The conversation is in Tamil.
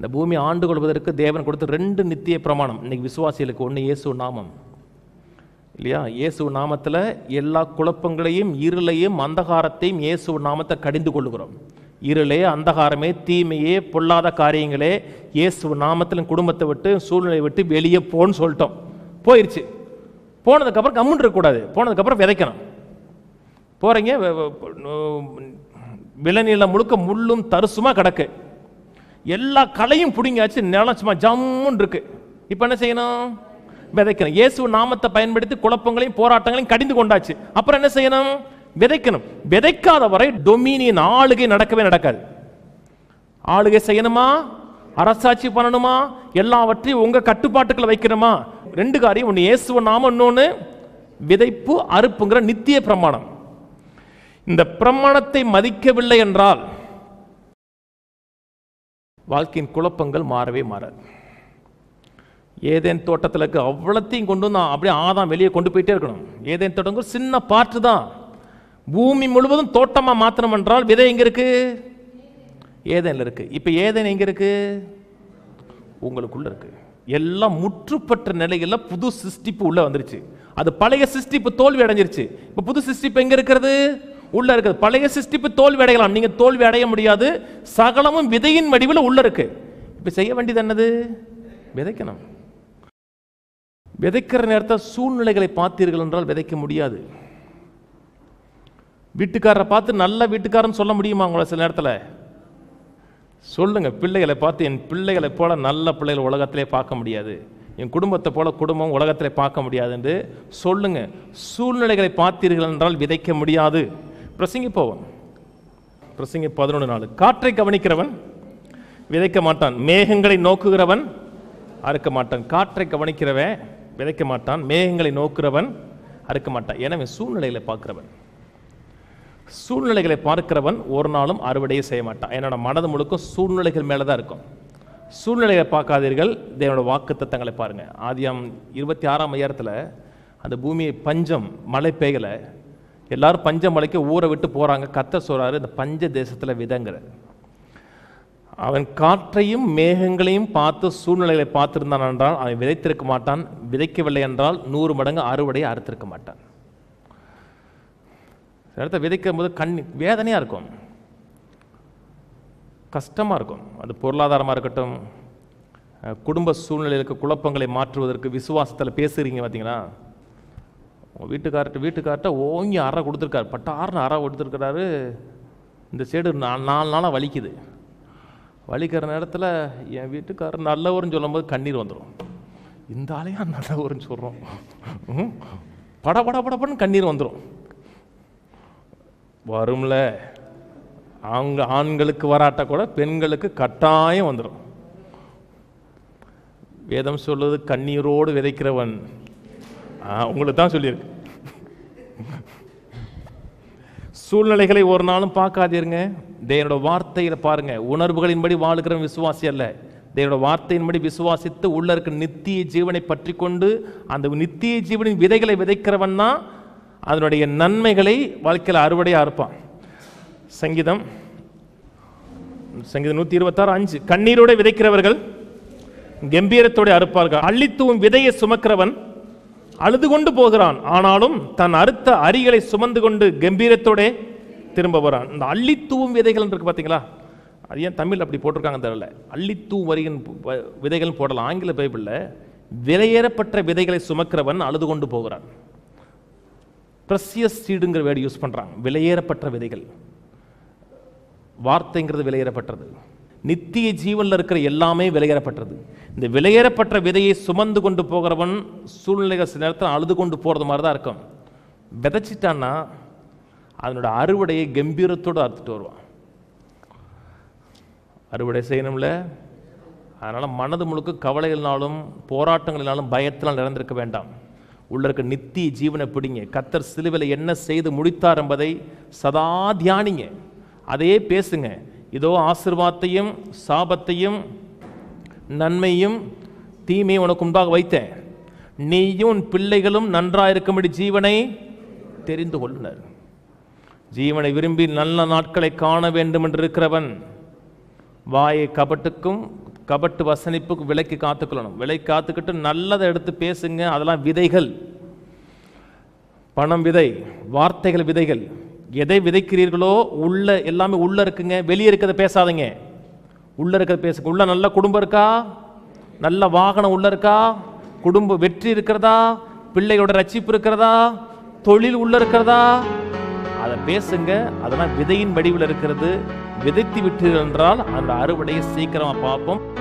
இந்த பூமி ஆண்டு கொள்வதற்கு தேவன் கொடுத்த ரெண்டு நித்திய பிரமாணம் இன்னைக்கு விசுவாசிகளுக்கு ஒன்று இயேசு நாமம் இல்லையா இயேசு நாமத்தில் எல்லா குழப்பங்களையும் இருளையும் அந்தகாரத்தையும் இயேசு நாமத்தை கடிந்து கொள்ளுகிறோம் இருளே அந்தகாரமே தீமையே பொல்லாத காரியங்களே இயேசு நாமத்தில் குடும்பத்தை விட்டு சூழ்நிலையை விட்டு வெளியே போன்னு சொல்லிட்டோம் போயிடுச்சு போனதுக்கப்புறம் கம்முன்னு இருக்கக்கூடாது போனதுக்கப்புறம் விதைக்கணும் போகிறீங்க விளைநிலம் முழுக்க முள்ளும் தரிசுமா கிடக்கு எல்லா களையும் பிடுங்கியாச்சு நிலம் சும்மா ஜம்முன்னு இருக்கு இப்போ என்ன செய்யணும் விதைக்கணும் இயேசு நாமத்தை பயன்படுத்தி குழப்பங்களையும் போராட்டங்களையும் கடிந்து கொண்டாச்சு அப்புறம் என்ன செய்யணும் விதைக்கணும் விதைக்காத வரை டொமினியன் ஆளுகை நடக்கவே நடக்காது ஆளுகை செய்யணுமா அரசாட்சி பண்ணணுமா எல்லாவற்றையும் உங்க கட்டுப்பாட்டுக்குள்ள வைக்கணுமா ரெண்டு காரியம் ஒன்று இயேசுவ நாமம் இன்னொன்று விதைப்பு அறுப்புங்கிற நித்திய பிரமாணம் இந்த பிரமாணத்தை மதிக்கவில்லை என்றால் வாழ்க்கையின் குழப்பங்கள் மாறவே மாறாது ஏதேன் தோட்டத்தில் இருக்க அவ்வளத்தையும் கொண்டு வந்து அப்படியே ஆதாம் வெளியே கொண்டு போயிட்டே இருக்கணும் ஏதேன் தோட்டம் ஒரு சின்ன பாட்டு தான் பூமி முழுவதும் தோட்டமாக மாற்றணும் என்றால் விதை எங்க இருக்கு ஏதேன்ல இருக்கு இப்போ ஏதேன் எங்க இருக்கு உங்களுக்குள்ள இருக்கு எல்லாம் முற்றுப்பட்ட நிலையில் புது சிருஷ்டிப்பு உள்ள வந்துருச்சு அது பழைய சிருஷ்டிப்பு தோல்வி அடைஞ்சிருச்சு இப்போ புது சிருஷ்டிப்பு எங்க இருக்கிறது உள்ள இருக்குது பழைய சிருஷ்டிப்பு தோல்வி அடையலாம் நீங்க தோல்வி அடைய முடியாது சகலமும் விதையின் வடிவில் உள்ள இருக்கு இப்போ செய்ய வேண்டியது என்னது விதைக்கணும் விதைக்கிற நேரத்தை சூழ்நிலைகளை பார்த்தீர்கள் என்றால் விதைக்க முடியாது வீட்டுக்காரரை பார்த்து நல்ல வீட்டுக்காரன்னு சொல்ல முடியுமா உங்களை சில நேரத்தில் சொல்லுங்க பிள்ளைகளை பார்த்து என் பிள்ளைகளை போல நல்ல பிள்ளைகள் உலகத்திலே பார்க்க முடியாது என் குடும்பத்தை போல குடும்பம் உலகத்திலே பார்க்க முடியாது என்று சொல்லுங்க சூழ்நிலைகளை பார்த்தீர்கள் என்றால் விதைக்க முடியாது பிரசங்கி போவோம் பிரசங்கி பதினொன்று நாள் காற்றை கவனிக்கிறவன் விதைக்க மாட்டான் மேகங்களை நோக்குகிறவன் அறுக்க மாட்டான் காற்றை கவனிக்கிறவன் விதைக்க மாட்டான் மேகங்களை நோக்குறவன் அறுக்க மாட்டான் எனவே சூழ்நிலைகளை பார்க்கிறவன் சூழ்நிலைகளை பார்க்கிறவன் ஒரு நாளும் அறுவடையை செய்ய மாட்டான் என்னோட மனது முழுக்க சூழ்நிலைகள் மேலே தான் இருக்கும் சூழ்நிலைகளை பார்க்காதீர்கள் தேவனோட வாக்கு தத்தங்களை பாருங்க ஆதியாம் இருபத்தி ஆறாம் ஐயாயிரத்தில் அந்த பூமியை பஞ்சம் மழை பெய்யலை எல்லாரும் பஞ்ச மலைக்கு ஊரை விட்டு போறாங்க கத்த சொல்றாரு இந்த பஞ்ச தேசத்துல விதங்கிற அவன் காற்றையும் மேகங்களையும் பார்த்து சூழ்நிலைகளை பார்த்திருந்தான் என்றால் அவன் விதைத்திருக்க மாட்டான் விதைக்கவில்லை என்றால் நூறு மடங்கு அறுவடையை அறுத்திருக்க மாட்டான் சில இடத்த விதைக்கும் போது கண் வேதனையாக இருக்கும் கஷ்டமாக இருக்கும் அது பொருளாதாரமாக இருக்கட்டும் அஹ், குடும்ப சூழ்நிலைகளுக்கு குழப்பங்களை மாற்றுவதற்கு விசுவாசத்தில் பேசுகிறீங்க பார்த்தீங்களா உங்கள் வீட்டுக்கார்ட்ட வீட்டுக்கார்ட்ட ஓங்கி அறை கொடுத்துருக்காரு பட்டார்னு அறை கொடுத்துருக்கிறாரு இந்த சைடு நாலு நாலு நாளாக வலிக்குது வலிக்கிற நேரத்தில் என் வீட்டுக்காரர் நல்லவர்னு சொல்லும்போது கண்ணீர் வந்துடும் இந்த ஆளையா நல்லவர்னு சொல்கிறோம் ம்? பட பட படப்படன்னு கண்ணீர் வந்துடும் வரும்ல அவங்க ஆண்களுக்கு வராட்ட கூட பெண்களுக்கு கட்டாயம் வந்துடும் வேதம் சொல்லுது கண்ணீரோடு விதைக்கிறவன் ஆ, உங்களுக்கு தான் சொல்லியிருக்கு சூழ்நிலைகளை ஒரு நாளும் பார்க்காதீருங்க தேவனோட வார்த்தையில பாருங்க உணர்வுகளின்படி வாழுகிற விசுவாசி அல்ல தேவனோட வார்த்தையின்படி விசுவாசித்து உள்ள இருக்க நித்திய ஜீவனை பற்றி கொண்டு அந்த நித்திய ஜீவனின் விதைகளை விதைக்கிறவன் தான் அதனுடைய நன்மைகளை வாழ்க்கையில் அறுவடையாக இருப்பான் சங்கீதம் சங்கீதம் நூற்றி இருபத்தாறு அஞ்சு கண்ணீரோட விதைக்கிறவர்கள் கம்பீரத்தோட அறுப்பார்கள் அள்ளித்தூவும் விதையை சுமக்கிறவன் அழுது கொண்டு போகிறான் ஆனாலும் தன் அறுத்த அரிகளை சுமந்து கொண்டு கம்பீரத்தோட திரும்ப வரான் இந்த அள்ளித்தூவும் விதைகள் இருக்கு பார்த்தீங்களா அது ஏன் தமிழ் அப்படி போட்டிருக்காங்க தெரியல அள்ளித்தூ வரியின் விதைகள் போடலாம் ஆங்கில பைபிளில் விலையேறப்பட்ட விதைகளை சுமக்கிறவன் அழுது கொண்டு போகிறான் ப்ரெசியஸ் சீடுங்கிற வேர்டு யூஸ் பண்றாங்க விலையேறப்பட்ட விதைகள் வார்த்தைங்கிறது விலையேறப்பட்டது நித்திய ஜீவன்ல இருக்கிற எல்லாமே விலையேறப்பட்டது இந்த விலையேறப்பட்ட விதையை சுமந்து கொண்டு போகிறவன் சூழ்நிலைகள் சில நேரத்தில் அழுது கொண்டு போறது மாதிரி தான் இருக்கும் விதைச்சிட்டான்னா அதனோட அறுவடையை கம்பீரத்தோடு அறுத்துட்டு வருவான் அறுவடை செய்யணும்ல அதனால் மனது முழுக்க கவலைகளினாலும் போராட்டங்களினாலும் பயத்தினால் நிறந்திருக்க வேண்டாம் உள்ள இருக்க நித்திய ஜீவனை பிடிங்க கத்தர் சிலுவையில் என்ன செய்து முடித்தார் என்பதை சதா தியானிங்க அதையே பேசுங்க இதோ ஆசிர்வாதத்தையும் சாபத்தையும் நன்மையும் தீமையும் உனக்கு முன்பாக வைத்தேன் நீயும் உன் பிள்ளைகளும் நன்றாயிருக்கும்படி ஜீவனை தெரிந்து கொள்ளுனர் ஜீவனை விரும்பி நல்ல நாட்களை காண வேண்டும் என்று இருக்கிறவன் வாயை கபட்டுக்கும் கபட்டு வசனிப்புக்கு விலைக்கு காத்துக்கொள்ளணும் விலை காத்துக்கிட்டு நல்லதை எடுத்து பேசுங்க அதெல்லாம் விதைகள் பணம் விதை வார்த்தைகள் விதைகள் எதை விதைக்கிறீர்களோ உள்ள எல்லாமே உள்ள இருக்குங்க வெளியே இருக்கிறத பேசாதீங்க உள்ள இருக்கிறத பேசுங்க உள்ள நல்ல குடும்பம் இருக்கா நல்ல வாகனம் உள்ள இருக்கா குடும்ப வெற்றி இருக்கிறதா பிள்ளையோட ரட்சிப்பு இருக்கிறதா தொழில் உள்ள இருக்கிறதா அதை பேசுங்க அதெல்லாம் விதையின் வடிவில் இருக்கிறது விதைத்து விட்டீர்கள் என்றால் அந்த அறுவடையை சீக்கிரமா பார்ப்போம்